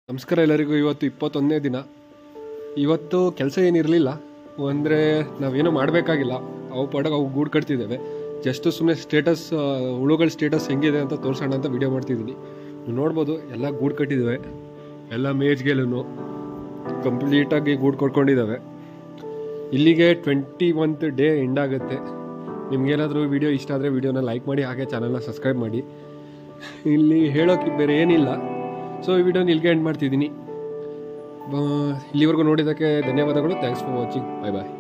ನಮಸ್ಕಾರ ಎಲ್ಲರಿಗೂ ಇವತ್ತು ಇಪ್ಪತ್ತೊಂದನೇ ದಿನ ಇವತ್ತು ಕೆಲಸ ಏನಿರಲಿಲ್ಲ ಅಂದರೆ ನಾವೇನೋ ಮಾಡಬೇಕಾಗಿಲ್ಲ ಅವು ಪಾಡಕ್ಕೆ ಅವು ಗೂಡು ಕಟ್ತಿದ್ದೇವೆ ಜಸ್ಟ್ ಸುಮ್ಮನೆ ಸ್ಟೇಟಸ್ ಹುಳುಗಳ ಸ್ಟೇಟಸ್ ಹೆಂಗಿದೆ ಅಂತ ತೋರಿಸೋಣ ಅಂತ ವಿಡಿಯೋ ಮಾಡ್ತಿದ್ದೀನಿ ನೀವು ನೋಡ್ಬೋದು ಎಲ್ಲ ಗೂಡು ಕಟ್ಟಿದ್ದಾವೆ ಎಲ್ಲ ಮೇಜ್ಗೆಲೂ ಕಂಪ್ಲೀಟಾಗಿ ಗೂಡು ಕೊಟ್ಕೊಂಡಿದ್ದಾವೆ ಇಲ್ಲಿಗೆ ಟ್ವೆಂಟಿ ಮಂತ್ ಡೇ ಎಂಡ್ ಆಗುತ್ತೆ ನಿಮ್ಗೇನಾದರೂ ವಿಡಿಯೋ ಇಷ್ಟ ಆದರೆ ವಿಡಿಯೋನ ಲೈಕ್ ಮಾಡಿ ಹಾಗೆ ಚಾನಲ್ನ ಸಬ್ಸ್ಕ್ರೈಬ್ ಮಾಡಿ ಇಲ್ಲಿ ಹೇಳೋಕ್ಕೆ ಬೇರೆ ಏನಿಲ್ಲ ಸೊ ಈ ವಿಡಿಯೋನ ಇಲ್ಲಿಗೆ ಎಂಡ್ ಮಾಡ್ತಿದ್ದೀನಿ ಬ- ಇಲ್ಲಿವರೆಗೂ ನೋಡಿದ್ದಕ್ಕೆ ಧನ್ಯವಾದಗಳು thanks for watching bye bye